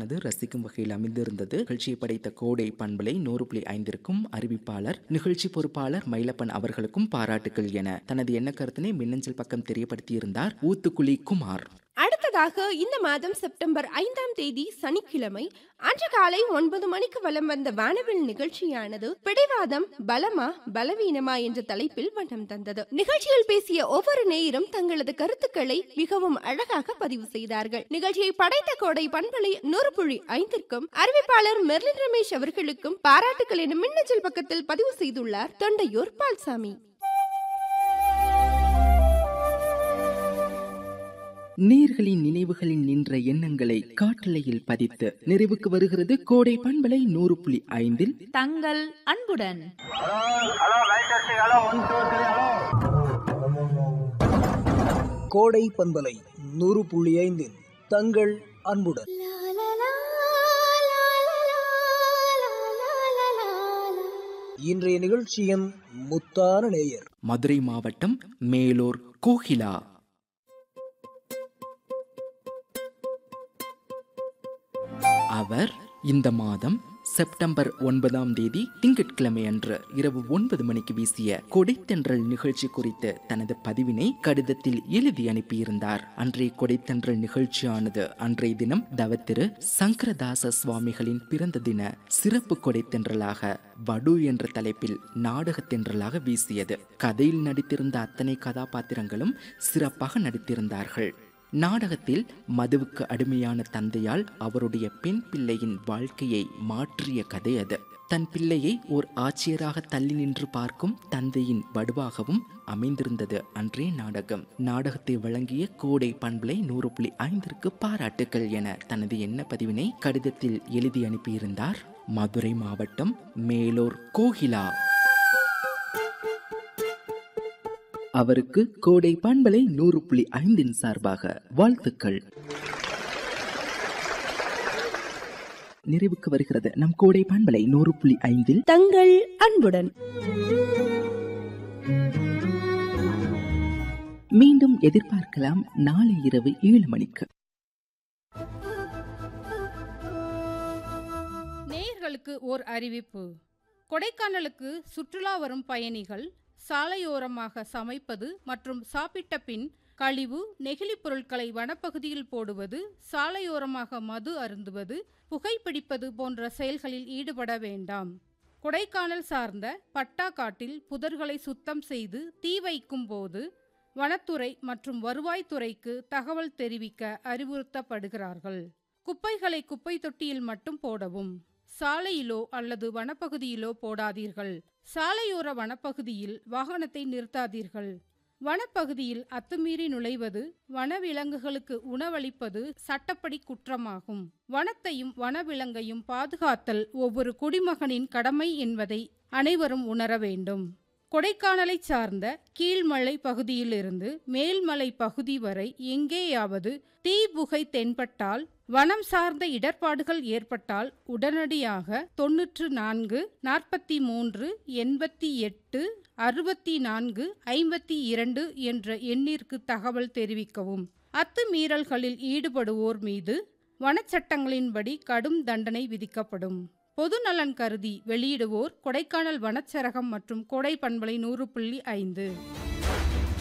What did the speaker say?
நிகழ்ச்சியானது ரசிக்கும் வகையில் அமைந்திருந்தது நிகழ்ச்சியை படைத்த கோடை பண்பலை நூறு புள்ளி ஐந்திற்கும் அறிவிப்பாளர் நிகழ்ச்சி பொறுப்பாளர் மயிலப்பன் அவர்களுக்கும் பாராட்டுகள் என தனது எண்ண கருத்தினை மின்னஞ்சல் பக்கம் தெரியப்படுத்தியிருந்தார் ஊத்துக்குழி குமார் அடுத்ததாக இந்த மாதம் செப்டம்பர் ஐந்தாம் தேதி சனிக்கிழமை அன்று காலை ஒன்பது மணிக்கு வலம் வந்த வானவில் நிகழ்ச்சியானது பிடிவாதம் பலமா பலவீனமா என்ற தலைப்பில் வண்ணம் தந்தது நிகழ்ச்சியில் பேசிய ஒவ்வொரு நேயரும் தங்களது கருத்துக்களை மிகவும் அழகாக பதிவு செய்தார்கள் நிகழ்ச்சியை படைத்த கோடை பண்பலை நூறு புள்ளி ஐந்திற்கும் அறிவிப்பாளர் மெர்லின் ரமேஷ் அவர்களுக்கும் பாராட்டுகள் என மின்னஞ்சல் பக்கத்தில் பதிவு செய்துள்ளார் தொண்டையூர் பால்சாமி நீர்களின் நினைவுகளில் நின்ற எண்ணங்களை காட்டலையில் பதித்து நிறைவுக்கு வருகிறது கோடை பண்பலை நூறு புள்ளி ஐந்தில் தங்கள் அன்புடன் கோடை பண்பலை நூறு புள்ளி ஐந்தில் தங்கள் அன்புடன் இன்றைய நிகழ்ச்சியின் முத்தான நேயர் மதுரை மாவட்டம் மேலூர் கோகிலா அவர் இந்த மாதம் செப்டம்பர் ஒன்பதாம் தேதி திங்கட்கிழமை அன்று இரவு ஒன்பது மணிக்கு வீசிய கொடைத்தென்றல் நிகழ்ச்சி குறித்து தனது பதிவினை கடிதத்தில் எழுதி அனுப்பியிருந்தார் அன்றைய கொடைத்தென்றல் நிகழ்ச்சியானது அன்றைய தினம் தவத்திரு சங்கரதாச சுவாமிகளின் பிறந்த தின சிறப்பு கொடைத்தென்றலாக வடு என்ற தலைப்பில் நாடகத்தென்றலாக வீசியது கதையில் நடித்திருந்த அத்தனை கதாபாத்திரங்களும் சிறப்பாக நடித்திருந்தார்கள் நாடகத்தில் மதுவுக்கு அடிமையான தந்தையால் அவருடைய பெண் பிள்ளையின் வாழ்க்கையை மாற்றிய கதை அது தன் பிள்ளையை ஓர் ஆட்சியராக தள்ளி நின்று பார்க்கும் தந்தையின் வடுவாகவும் அமைந்திருந்தது அன்றே நாடகம் நாடகத்தை வழங்கிய கோடை பண்பலை நூறு புள்ளி ஐந்திற்கு பாராட்டுகள் என தனது எண்ண பதிவினை கடிதத்தில் எழுதி அனுப்பியிருந்தார் மதுரை மாவட்டம் மேலூர் கோகிலா அவருக்கு கோடை பண்பலை நூறு புள்ளி ஐந்தின் சார்பாக வாழ்த்துக்கள் நிறைவுக்கு வருகிறது நம் கோடை பண்பலை நூறு புள்ளி ஐந்தில் தங்கள் அன்புடன் மீண்டும் எதிர்பார்க்கலாம் நாளை இரவு ஏழு மணிக்கு நேயர்களுக்கு ஓர் அறிவிப்பு கொடைக்கானலுக்கு சுற்றுலா வரும் பயணிகள் சாலையோரமாக சமைப்பது மற்றும் சாப்பிட்ட பின் கழிவு நெகிழி பொருட்களை வனப்பகுதியில் போடுவது சாலையோரமாக மது அருந்துவது புகைப்பிடிப்பது போன்ற செயல்களில் ஈடுபட வேண்டாம் கொடைக்கானல் சார்ந்த பட்டா காட்டில் புதர்களை சுத்தம் செய்து தீ வைக்கும் போது வனத்துறை மற்றும் வருவாய்த்துறைக்கு தகவல் தெரிவிக்க அறிவுறுத்தப்படுகிறார்கள் குப்பைகளை குப்பை தொட்டியில் மட்டும் போடவும் சாலையிலோ அல்லது வனப்பகுதியிலோ போடாதீர்கள் சாலையோர வனப்பகுதியில் வாகனத்தை நிறுத்தாதீர்கள் வனப்பகுதியில் அத்துமீறி நுழைவது வனவிலங்குகளுக்கு உணவளிப்பது சட்டப்படி குற்றமாகும் வனத்தையும் வனவிலங்கையும் பாதுகாத்தல் ஒவ்வொரு குடிமகனின் கடமை என்பதை அனைவரும் உணர வேண்டும் கொடைக்கானலை சார்ந்த கீழ்மலை பகுதியிலிருந்து மேல்மலை பகுதி வரை எங்கேயாவது தீ புகை தென்பட்டால் வனம் சார்ந்த இடர்பாடுகள் ஏற்பட்டால் உடனடியாக தொன்னூற்று நான்கு நாற்பத்தி மூன்று எண்பத்தி எட்டு அறுபத்தி நான்கு ஐம்பத்தி இரண்டு என்ற எண்ணிற்கு தகவல் தெரிவிக்கவும் அத்துமீறல்களில் ஈடுபடுவோர் மீது வனச்சட்டங்களின்படி கடும் தண்டனை விதிக்கப்படும் பொதுநலன் கருதி வெளியிடுவோர் கொடைக்கானல் வனச்சரகம் மற்றும் கொடை பண்பலை நூறு புள்ளி ஐந்து